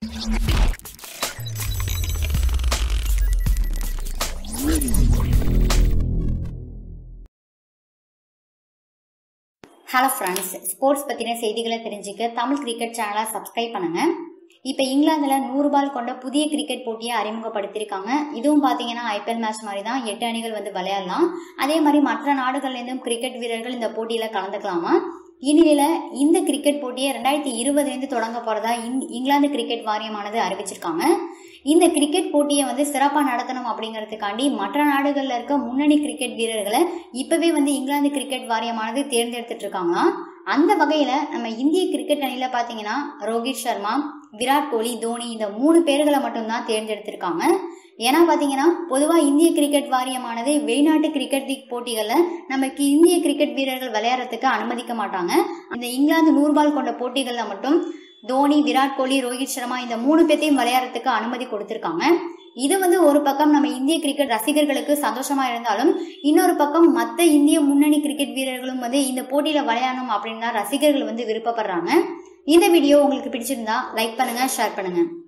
hello friends sports பற்றின செய்திகளை தெரிஞ்சுக்க தமிழ் கிரிக்கெட் சேனலை சப்ஸ்கிரைப் பண்ணுங்க இப்போ இங்கிலாந்தில் நூறு பால் கொண்ட புதிய கிரிக்கெட் போட்டியை அறிமுகப்படுத்தியிருக்காங்க இதுவும் பார்த்தீங்கன்னா ஐபிஎல் மேட்ச் மாதிரி தான் எட்டு அணிகள் வந்து விளையாடலாம் அதே மாதிரி மற்ற நாடுகள்லேருந்தும் கிரிக்கெட் வீரர்கள் இந்த போட்டியில் கலந்துக்கலாமா இந்நிலையில் இந்த கிரிக்கெட் போட்டியை ரெண்டாயிரத்தி இருபதுலேருந்து தொடங்க போகிறதா இங்கிலாந்து கிரிக்கெட் வாரியமானது அறிவிச்சிருக்காங்க இந்த கிரிக்கெட் போட்டியை வந்து சிறப்பாக நடத்தணும் அப்படிங்கிறதுக்காண்டி மற்ற நாடுகளில் இருக்க முன்னணி கிரிக்கெட் வீரர்களை இப்போவே வந்து இங்கிலாந்து கிரிக்கெட் வாரியமானது தேர்ந்தெடுத்துட்டு இருக்காங்களாம் அந்த வகையில் நம்ம இந்திய கிரிக்கெட் அணியில் பார்த்தீங்கன்னா ரோஹித் சர்மா விராட் கோலி தோனி இந்த மூணு பேர்களை மட்டும்தான் தேர்ந்தெடுத்திருக்காங்க ஏன்னா பார்த்தீங்கன்னா பொதுவாக இந்திய கிரிக்கெட் வாரியமானது வெளிநாட்டு கிரிக்கெட் லீக் போட்டிகளில் நமக்கு இந்திய கிரிக்கெட் வீரர்கள் விளையாடுறதுக்கு அனுமதிக்க மாட்டாங்க இந்த இங்கிலாந்து நூறு பால் கொண்ட போட்டிகளில் மட்டும் தோனி விராட் கோலி ரோஹித் சர்மா இந்த மூணு பேர்த்தையும் விளையாடுறதுக்கு அனுமதி கொடுத்துருக்காங்க இது வந்து ஒரு பக்கம் நம்ம இந்திய கிரிக்கெட் ரசிகர்களுக்கு சந்தோஷமா இருந்தாலும் இன்னொரு பக்கம் மற்ற இந்திய முன்னணி கிரிக்கெட் வீரர்களும் வந்து இந்த போட்டியில விளையாடணும் அப்படின்னு தான் ரசிகர்கள் வந்து விருப்பப்படுறாங்க இந்த வீடியோ உங்களுக்கு பிடிச்சிருந்தா லைக் பண்ணுங்க ஷேர் பண்ணுங்க